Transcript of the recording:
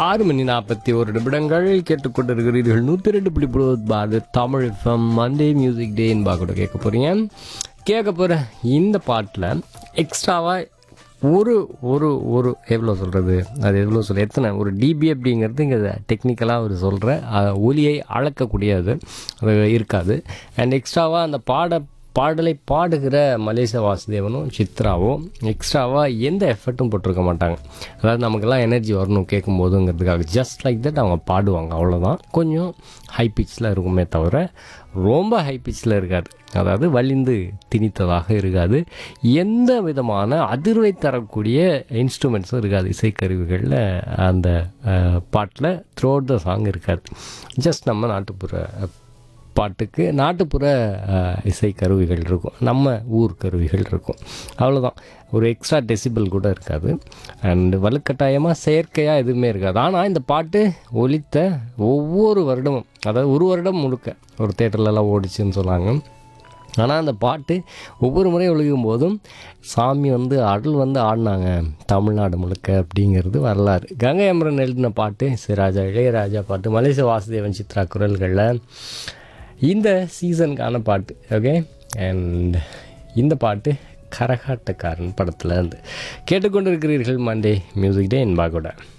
ஆறு மணி நாற்பத்தி ஒரு நிமிடங்கள் கேட்டுக்கொண்டிருக்கிறீர்கள் நூற்றி ரெண்டு புள்ளி பாது Tamil from Monday music day என்பா கூட கேட்க போகிறீங்க கேட்க போகிற இந்த பாட்டில் எக்ஸ்ட்ராவாக ஒரு ஒரு ஒரு எவ்வளோ சொல்கிறது அது எவ்வளோ சொல்ல எத்தனை ஒரு டிபி அப்படிங்கிறது இங்கே டெக்னிக்கலாக அவர் சொல்கிற ஒலியை அளக்கக்கூடியது அது இருக்காது அண்ட் எக்ஸ்ட்ராவாக அந்த பாட பாடலை பாடுகிற மலேச வாசுதேவனும் சித்ராவும் எக்ஸ்ட்ராவாக எந்த எஃபர்ட்டும் போட்டிருக்க மாட்டாங்க அதாவது நமக்கெல்லாம் எனர்ஜி வரணும் கேட்கும் போதுங்கிறதுக்காக ஜஸ்ட் லைக் தட் அவங்க பாடுவாங்க அவ்வளோதான் கொஞ்சம் ஹை பிச்சில் இருக்குமே தவிர ரொம்ப ஹை பிச்சில் இருக்காது அதாவது வலிந்து திணித்ததாக இருக்காது எந்த விதமான அதிர்வை தரக்கூடிய இன்ஸ்ட்ருமெண்ட்ஸும் இருக்காது இசைக்கருவிகளில் அந்த பாட்டில் த்ரூ த சாங் இருக்காது ஜஸ்ட் நம்ம நாட்டுப்புற பாட்டுக்கு நாட்டுப்புற அஹ், இசை கருவிகள் இருக்கும் நம்ம ஊர் கருவிகள் இருக்கும் அவ்வளோதான் ஒரு எக்ஸ்ட்ரா டெசிபிள் கூட இருக்காது அண்டு வலுக்கட்டாயமாக செயற்கையாக எதுவுமே இருக்காது ஆனால் இந்த பாட்டு ஒலித்த ஒவ்வொரு வருடமும் அதாவது ஒரு வருடம் முழுக்க ஒரு தேட்டர்லலாம் ஓடிச்சுன்னு சொன்னாங்க ஆனால் அந்த பாட்டு ஒவ்வொரு முறையும் ஒழுகும் போதும் சாமி வந்து அருள் வந்து ஆடினாங்க தமிழ்நாடு முழுக்க அப்படிங்கிறது வரலாறு கங்கை அமரன் எழுதின பாட்டு சிராஜா இளையராஜா பாட்டு மலேசிய வாசுதேவன் சித்ரா குரல்களில் இந்த சீசனுக்கான பாட்டு ஓகே அண்ட் இந்த பாட்டு கரகாட்டக்காரன் படத்தில் இருந்து கேட்டுக்கொண்டிருக்கிறீர்கள் மண்டே மியூசிக் டே என்பா கூட